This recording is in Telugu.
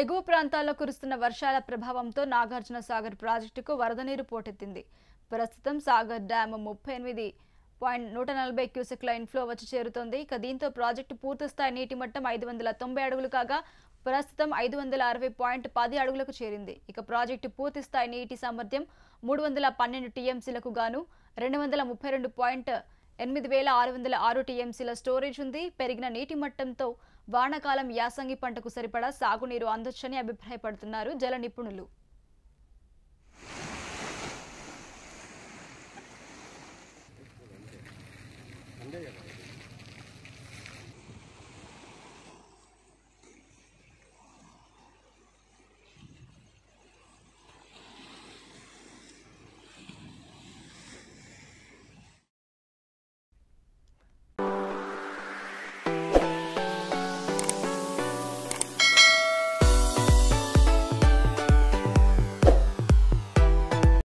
ఎగువ ప్రాంతాల్లో కురుస్తున్న వర్షాల ప్రభావంతో నాగార్జున సాగర్ ప్రాజెక్టుకు వరద నీరు పోటెత్తింది ప్రస్తుతం సాగర్ డ్యామ్ ముప్పై ఎనిమిది పాయింట్ నూట నలభై క్యూసెక్ల ఇన్ఫ్లో వచ్చి చేరుతోంది ఇక దీంతో ప్రాజెక్టు పూర్తిస్థాయి నీటి మట్టం ఐదు వందల తొంభై అడుగులు కాగా ప్రస్తుతం ఐదు వందల అరవై పాయింట్ పది అడుగులకు చేరింది ఇక ప్రాజెక్టు పూర్తిస్థాయి నీటి సామర్థ్యం మూడు వందల పన్నెండు టీఎంసీలకు గాను రెండు వందల ముప్పై రెండు పాయింట్ ఎనిమిది వేల ఆరు వందల ఆరు టీఎంసీల స్టోరేజ్ ఉంది పెరిగిన నీటి మట్టంతో వానాకాలం యాసంగి పంటకు సరిపడా సాగునీరు అందొచ్చని అభిప్రాయపడుతున్నారు జల నిపుణులు అంతే కదా